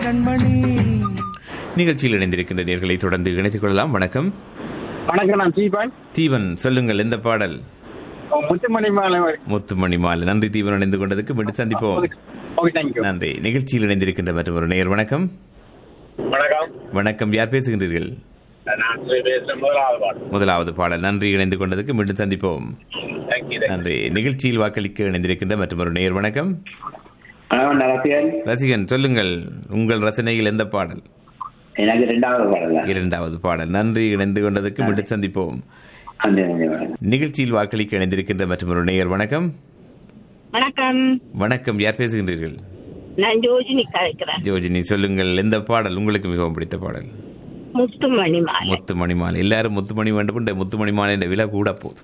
கண்மணி நிகழ்ச்சியில் இணைந்திருக்கின்ற நேர்களை தொடர்ந்து இணைத்துக் கொள்ளலாம் வணக்கம் வணக்கம் நான் தீபன் தீவன் சொல்லுங்கள் எந்த பாடல் முத்துமணி மாலை முத்துமணி மாலை நன்றி தீவன் இணைந்து கொண்டதுக்கு மீண்டும் சந்திப்போம் ஓகே தேங்க்யூ நன்றி நிகழ்ச்சியில் இணைந்திருக்கின்ற மற்றும் ஒரு நேர் வணக்கம் வணக்கம் வணக்கம் யார் பேசுகின்றீர்கள் நான் ஸ்ரீதேசன் முதலாவது பாட்டு முதலாவது பாடல் நன்றி இணைந்து கொண்டதுக்கு மீண்டும் சந்திப்போம் தேங்க்யூ நன்றி நிகழ்ச்சியில் வாக்களிக்க இணைந்திருக்கின்ற மற்றும் ஒரு நேர் வணக்கம் வணக்கம் நடத்தியன் ரசிகன் சொல்லுங்கள் உங்கள் ரசனையில் எந்த பாடல் எனக்கு ரெண்டாவது பாடல இரண்டாவது பாடல் நன்றி இணைந்து கொண்டதுக்கு மீண்டும் சந்திப்போம் அந்த வணக்கம் நிகழ்ச்சியில் வாக்களிக்க இணைந்திருக்கின்ற மற்றும் ஒரு நேயர் வணக்கம் வணக்கம் வணக்கம் யார் பேசுகின்றீர்கள் நான் ஜோஜினி கலைக்கிறேன் ஜோஜினி சொல்லுங்கள் எந்த பாடல் உங்களுக்கு மிகவும் பிடித்த பாடல் முத்துமணி மாலை முத்துமணி மாலை எல்லாரும் முத்துமணி வேண்டும் என்ற முத்துமணி மாலை என்ற விலை கூட போகுது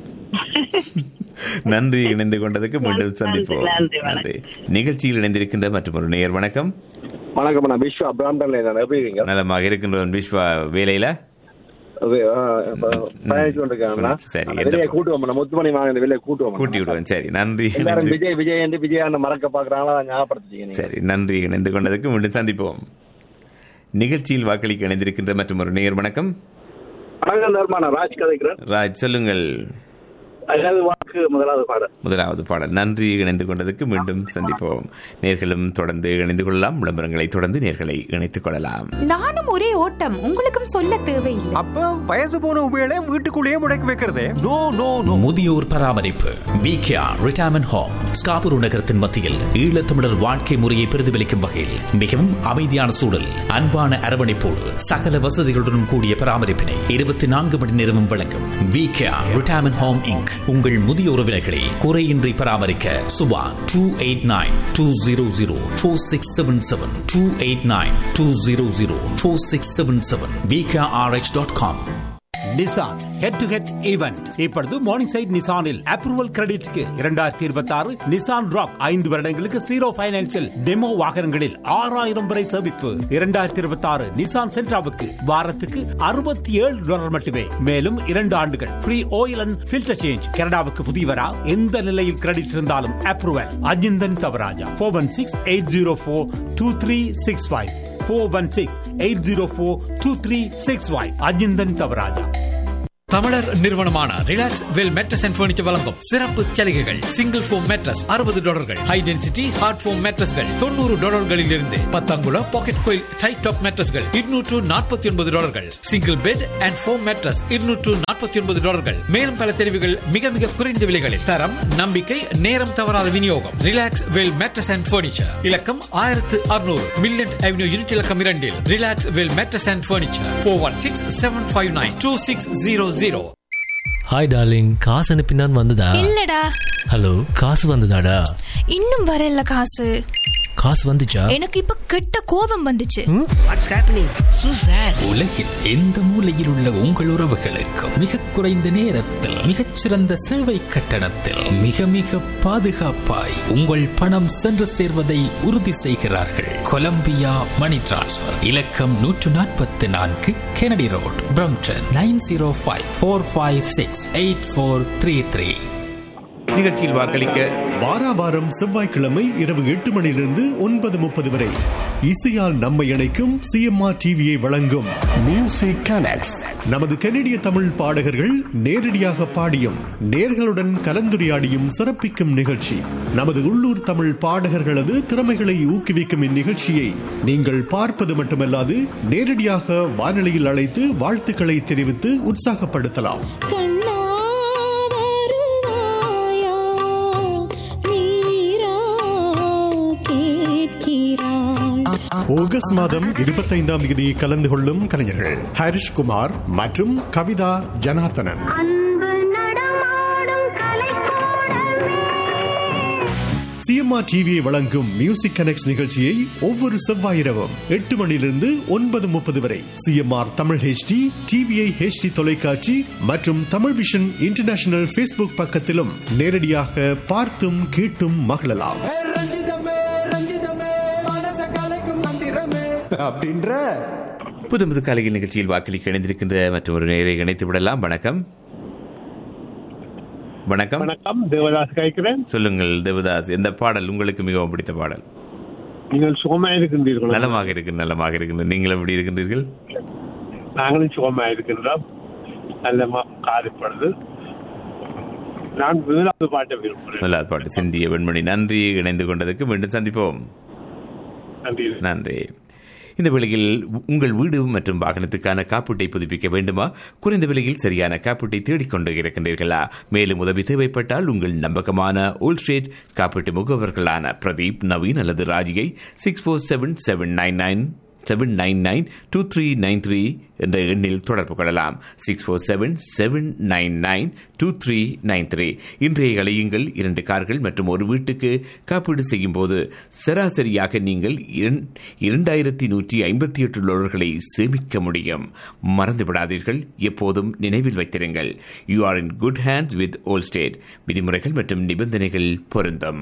நன்றி இணைந்து கொண்டதுக்கு மீண்டும் சந்திப்போம் நன்றி, வணக்கம். நன்றி நிகழ்ச்சியில் இணைந்திருக்கின்ற மற்றும் ஒரு நேயர் வணக்கம் வணக்கம் நான் விஸ்வா பிராம்டன் நான் எப்படி இருக்கீங்க நலமாக இருக்கின்றோம் விஸ்வா வேலையில அது, ஆ, இப்ப பயணிச்சு கொண்டிருக்காங்க சரி, அந்த எந்த வெளியே பக்கம்? கூட்டுவோம் நம்ம முத்துமணி வாங்க வெளியே கூட்டுவோம் கூட்டி விடுவேன் சரி நன்றி எல்லாரும் இணைந்து- விஜய் விஜய் என்று விஜய் அண்ணன் மறக்க பாக்குறாங்களா ஞாபகப்படுத்திட்டீங்க நீங்க. சரி நன்றி இணைந்து கொண்டதுக்கு மீண்டும் சந்திப்போம் நிகழ்ச்சியில் வாக்களிக்க இணைந்திருக்கின்ற மற்றும் ஒரு நேயர் வணக்கம் வணக்கம் தர்மா நான் ராஜ் கதைக்கிறேன் ராஜ் சொல்லுங்கள் அதாவது வாக்கு முதலாவது பாடல் முதலாவது பாடல் நன்றி இணைந்து கொண்டதுக்கு மீண்டும் சந்திப்போம் நேர்களும் தொடர்ந்து இணைந்து கொள்ளலாம் விளம்பரங்களை தொடர்ந்து நேர்களை இணைத்துக் கொள்ளலாம் நானும் ஒரே ஓட்டம் உங்களுக்கும் சொல்ல தேவையில்லை அப்ப வயசு போன உபயோக வீட்டுக்குள்ளேயே முடக்கி வைக்கிறதே நோ நோ நோ முதியோர் பராமரிப்பு விகேஆர் ரிட்டையர்மெண்ட் ஹோம் ஸ்காபூர் நகரத்தின் மத்தியில் ஈழத்தமிழர் வாழ்க்கை முறையை பிரதிபலிக்கும் வகையில் மிகவும் அமைதியான சூழல் அன்பான அரவணைப்போடு சகல வசதிகளுடன் கூடிய பராமரிப்பினை இருபத்தி நான்கு மணி நேரமும் வழங்கும் விகேஆர் ரிட்டையர்மெண்ட் ஹோம் இங்க் உங்கள் முதிய உறவினர்களை குறையின்றி பராமரிக்க Subha two eight nine two zero zero four six seven seven two eight nine two zero zero four six seven seven VKRH dot com Nissan head to head event இப்பொழுது Morningside நிசானில் approval கிரெடிட்க்கு இரண்டாயிரத்தி இருபத்தி ஆறு Nissan rock ஐந்து வருடங்களுக்கு zero பைனான்சில் demo வாகனங்களில் ஆறாயிரம் வரை சேமிப்பு இரண்டாயிரத்தி இருபத்தி ஆறு நிசான் சென்ட்ராவுக்கு வாரத்துக்கு அறுபத்தி ஏழு டாலர் மட்டுமே மேலும் இரண்டு ஆண்டுகள் free oil and filter change கனடாவுக்கு புதியவரா எந்த நிலையில் கிரெடிட் இருந்தாலும் approval Ajinthan Thavarajah four one six eight zero four two three six five four one six eight zero four two three six five Ajinthan Thavarajah தமிழர் நிறுவனமான Relax Well mattress and furniture வழங்கும் சிறப்பு சலுகைகள் சிங்கிள் ஃபோம் மேட்ரஸ் அறுபது dollars high density hard foam மேட்ரஸ்கள் தொண்ணூறு டாலர்களில் இருந்து பத்தங்குல பாக்கெட் கோயில் டைட் டாப் மேட்ரஸ்கள் இருநூற்று நாற்பத்தி ஒன்பது dollars single bed and foam mattress இருநூற்று நாற்பத்தி ஒன்பது டாலர்கள் மேலும் பல தெரிவுகள் மிக மிக குறைந்த விலைகளில் தரம் நம்பிக்கை நேரம் தவறாத விநியோகம் Relax Well mattress and furniture இலக்கம் ஆயிரத்து அறுநூறு மில்லண்ட் அவென்யூ யூனிட் இலக்கம் இரண்டில் Relax Well mattress and furniture four one six seven five nine two six zero zero hi darling காசு அனுப்பினான் வந்ததா இல்லடா ஹலோ காசு வந்ததாடா இன்னும் வரல காசு காசு வந்துச்சா எனக்கு இப்ப கெட்ட கோபம் வந்துச்சு உலகில் எந்த மூலையில் உள்ள உங்கள் உறவுகளுக்கும் மிக குறைந்த நேரத்தில் மிகச்சிறந்த சேவை கட்டணத்தில் மிக மிக பாதுகாப்பாய் உங்கள் பணம் சென்று சேர்வதை உறுதி செய்கிறார்கள் கொலம்பியா மணி டிரான்ஸ்ஃபர் இலக்கம் நூற்று நாற்பத்தி நான்கு Kennedy road Brampton nine zero five four five six eight four three three நிகழ்ச்சியில் வாக்களிக்க வாராவாரம் செவ்வாய்க்கிழமை இரவு எட்டு மணியிலிருந்து ஒன்பது முப்பது வரை இசையால் நம்மை இணைக்கும் சிஎம்ஆர் டிவியை வழங்கும் மியூசிக் கனெக்ட்ஸ் நமது கனடிய தமிழ் பாடகர்கள் நேரடியாக பாடியும் நேர்களுடன் கலந்துரையாடியும் சிறப்பிக்கும் நிகழ்ச்சி நமது உள்ளூர் தமிழ் பாடகர்களது திறமைகளை ஊக்குவிக்கும் இந்நிகழ்ச்சியை நீங்கள் பார்ப்பது மட்டுமல்லாது நேரடியாக வானொலியில் அழைத்து வாழ்த்துக்களை தெரிவித்து உற்சாகப்படுத்தலாம் ஆகஸ்ட் மாதம் இருபத்தைந்தாம் தேதி கலந்து கொள்ளும் கலைஞர்கள் ஹரிஷ் குமார் மற்றும் கவிதா ஜனார்த்தனன் சிஎம்ஆர் டிவியை வழங்கும் மியூசிக் கனெக்ட் நிகழ்ச்சியை ஒவ்வொரு செவ்வாயிரவும் எட்டு மணியிலிருந்து ஒன்பது முப்பது வரை CMR Tamil HD TVI HD தொலைக்காட்சி மற்றும் தமிழ் விஷன் இன்டர்நேஷனல் ஃபேஸ்புக் பக்கத்திலும் நேரடியாக பார்த்தும் கேட்டும் மகிழலாம் அப்படின்ற புது புது காலையில் நிகழ்ச்சியில் வாக்களிக்க இணைந்திருக்கின்ற மற்றும் ஒரு நேரை இணைத்து விடலாம் வணக்கம் வணக்கம் வணக்கம் தேவதாஸ் கேட்கிறேன் சொல்லுங்கள் தேவதாஸ் எந்த பாடல் உங்களுக்கு மிகவும் பிடித்த பாடல் நீங்கள் சுகமா இருக்கின்றீர்கள் நலமாக இருக்கு நலமாக இருக்கின்ற நீங்கள் எப்படி இருக்கின்றீர்கள் நாங்களும் சுகமா இருக்கின்றோம் நல்ல ம- காலைப்படுது நான் முதலாவது பாட்டை விரும்புகிறேன் நல்லா பாட்டு சிந்திய வெண்மணி நன்றி இணைந்து கொண்டதற்கு மீண்டும் சந்திப்போம் நன்றி நன்றி இந்த வேளையில் உங்கள் வீடு மற்றும் வாகனத்துக்கான காப்பீட்டை புதுப்பிக்க வேண்டுமா குறைந்த விலையில் சரியான காப்பீட்டை தேடிக்கொண்டு இருக்கின்றீர்களா மேலும் உதவி தேவைப்பட்டால் உங்கள் நம்பகமான ஓல் ஸ்ட்ரேட் காப்பீட்டு முகவர்களான பிரதீப் நவீன் அல்லது ராஜியை six four seven seven nine nine seven nine nine two three nine three என்ற எண்ணில் தொடர்பு கொள்ளலாம் six four seven seven nine nine two three nine three இன்றைய அலையுங்கள் இரண்டு கார்கள் மற்றும் ஒரு வீட்டுக்கு காப்பீடு செய்யும் போது சராசரியாக நீங்கள் இரண்- இரண்டாயிரத்தி நூற்றி ஐம்பத்தி எட்டு டாலர்களை சேமிக்க முடியும் மறந்து விடாதீர்கள் எப்போதும் நினைவில் வைத்திருங்கள் you are in good hands with Allstate விதிமுறைகள் மற்றும் நிபந்தனைகள் பொருந்தும்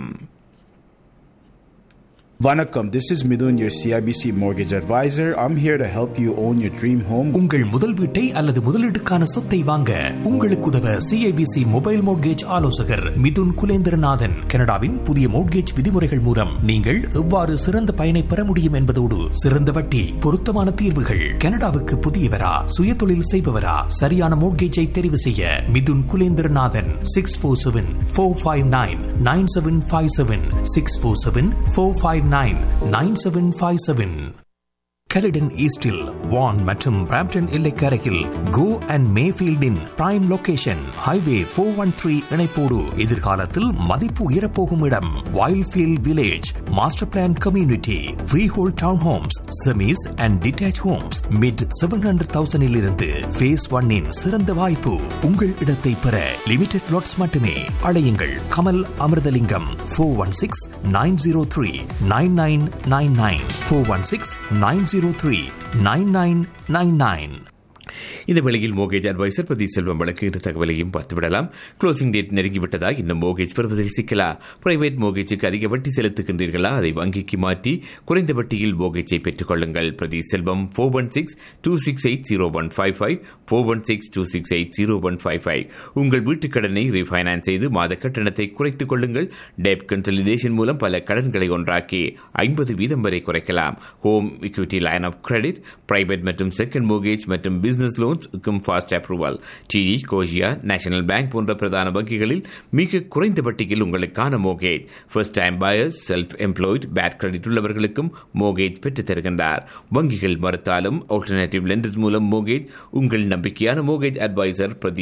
Vanakkam, this is Midun, your CIBC mortgage advisor. I'm here to help you own your dream home. உங்கள் முதல் வீட்டை அல்லது முதலீட்டுக்கான சொத்தை வாங்க உங்களுக்கு உதவ சிஐபிசி மொபைல் மோட்கேஜ் ஆலோசகர் மிதுன் குலேந்திரநாதன் கனடாவின் புதிய மோட்கேஜ் விதிமுறைகள் மூலம் நீங்கள் எவ்வாறு சிறந்த பயனை பெற முடியும் என்பதோடு சிறந்த வட்டி பொருத்தமான தீர்வுகள் கனடாவுக்கு புதியவரா சுய தொழில் செய்பவரா சரியான மோட்கேஜை தெரிவு செய்ய Mithun Kulendranathan six four seven four five nine nine seven five seven six four seven four five nine nine seven five seven Caledon ஈஸ்டில் வான் மற்றும் பிராம்டன் எல்லைக்கரையில் கோ அண்ட் மேஃபீல்டின் prime location highway four one three இணைப்போடு எதிர்காலத்தில் மதிப்பு உயரப்போகும் இடம் Wildfield village master plan community freehold townhomes semis and detached homes mid seven hundred தௌசண்டில் இருந்து ஃபேஸ் ஒன்னின் சிறந்த வாய்ப்பு உங்கள் இடத்தை பெற லிமிடெட் லாட்ஸ் மட்டுமே அழையுங்கள் Kamal Amirthalingam four one six nine zero three nine nine nine nine four one six nine zero three nine nine nine nine இந்த வேளையில் மோகேஜ் அட்வைசர் பதி செல்வம் வழக்கு என்ற தகவலையும் பார்த்துவிடலாம் க்ளோசிங் டேட் நெருங்கிவிட்டதா இன்னும் மோகேஜ் பெறுவதில் சிக்கலா பிரைவேட் மோகேஜுக்கு அதிக வட்டி செலுத்துகின்றீர்களா அதை வங்கிக்கு மாற்றி குறைந்த வட்டியில் மோகேஜை பெற்றுக் கொள்ளுங்கள் Prathi Selvam four one six two six eight zero one five five four one six two six eight zero one five five உங்கள் வீட்டுக் கடனை ரீஃபைனான்ஸ் செய்து மாத கட்டணத்தை குறைத்துக் கொள்ளுங்கள் டெப் கன்சலிடேஷன் மூலம் பல கடன்களை ஒன்றாக்கி ஐம்பது வீதம் வரை குறைக்கலாம் home equity line of credit private மற்றும் செகண்ட் மோகேஜ் மற்றும் பிசினஸ் லோன்ஸ்க்கும் ஃபாஸ்ட் அப்ரூவல் டிடி கோஜியா நேஷனல் பேங்க் போன்ற பிரதான வங்கிகளில் மிக குறைந்த வட்டியில் உங்களுக்கான mortgage first time buyers self employed bad credit உள்ளவர்களுக்கும் மோகேஜ் பெற்றுத் தருகின்றார் வங்கிகள் மறுத்தாலும் ஆல்டர்னேட்டிவ் லெண்டர்ஸ் மூலம் மோகேஜ் உங்கள் நம்பிக்கையான மோகேஜ் அட்வைசர் பிரதி